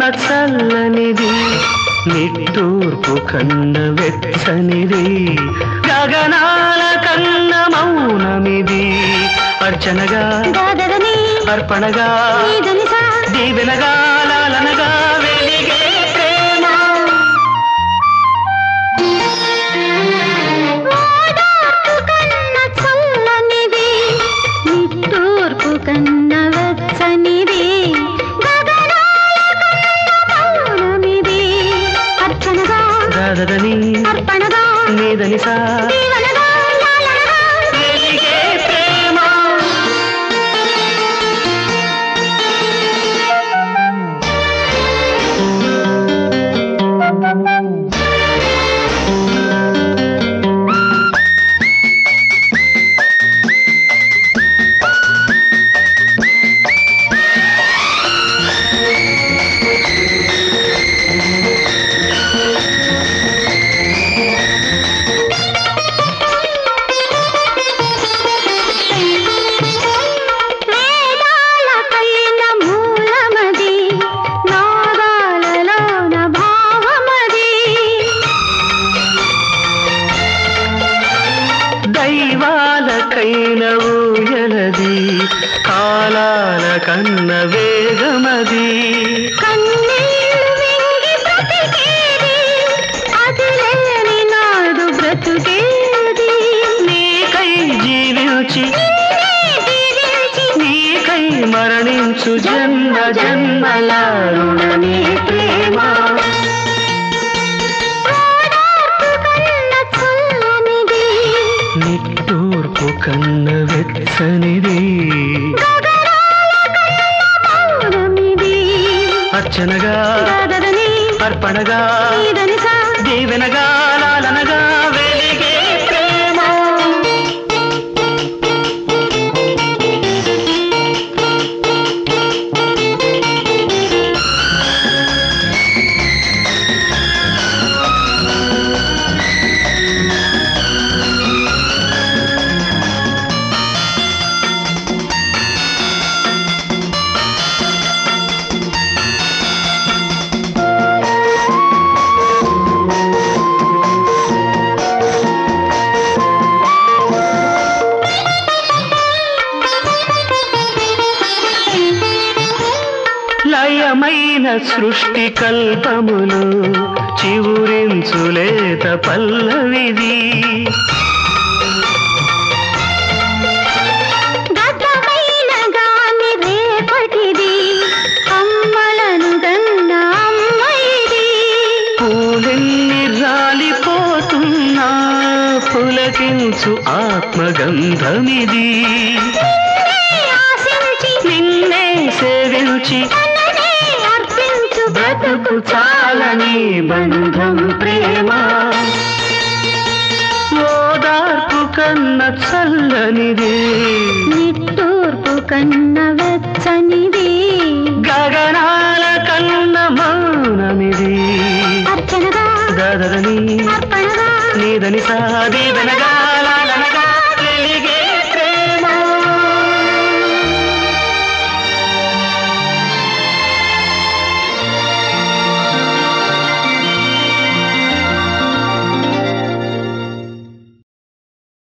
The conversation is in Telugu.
చల్లనిది నిట్టూర్పు కన్న వెచ్చనిది గగనాల కన్న మౌనమిది అర్చనగా గగదని అర్పణగా నీదని సా దీవెనగా లాలనగా వెలిగే ప్రేమ ఓదార్పు కన్న చల్లనిది నిట్టూర్పు కన్న వెచ్చనిది గగనాల కన్న మౌనమిది అర్చనగా గదదని అర్పణగా నీదని సా దీవెనగా లాలనగా వెలిగే ప్రేమ వేదాలకైన మూలమది నాదాలలోన భావమది దైవాలకైన ఊయలది కాలాల కన్న వేగమది కన్నీళ్ళు మింగి బ్రతికేది అది లేని నాడు బ్రతుకేది నీకై జీవించి నిన్నే దీవించి నీకై మరణించు జన్మ జన్మల రుణమే ప్రేమ ఓదార్పు కన్న చల్లనిది నిట్టూర్పు కన్న వెచ్చనిది గగనాల కన్న మౌనమిది అర్చనగా గదదని అర్పణగా నీదని సా దీవెనగా లాలనగా వెలిగే ప్రేమ లయమైన సృష్టి కల్పములు చివురించులేత పల్లవిది గతమైన గాని రేపటిది అమ్మలను గన్న అమ్మైది పూలెన్ని రాలిపోతున్నా పులకించు ఆత్మగంధమిది ఆశించి నిన్నే సేవించి తననే అర్పించు బ్రతుకు చాలని బంధం ప్రేమ ఓదార్పు కన్న చల్లనిది నిట్టూర్పు కన్న వెచ్చనిది గగనాల కన్న మౌనమిది అర్చనగా గదరని అర్పణగా నీదని సాదీదనగా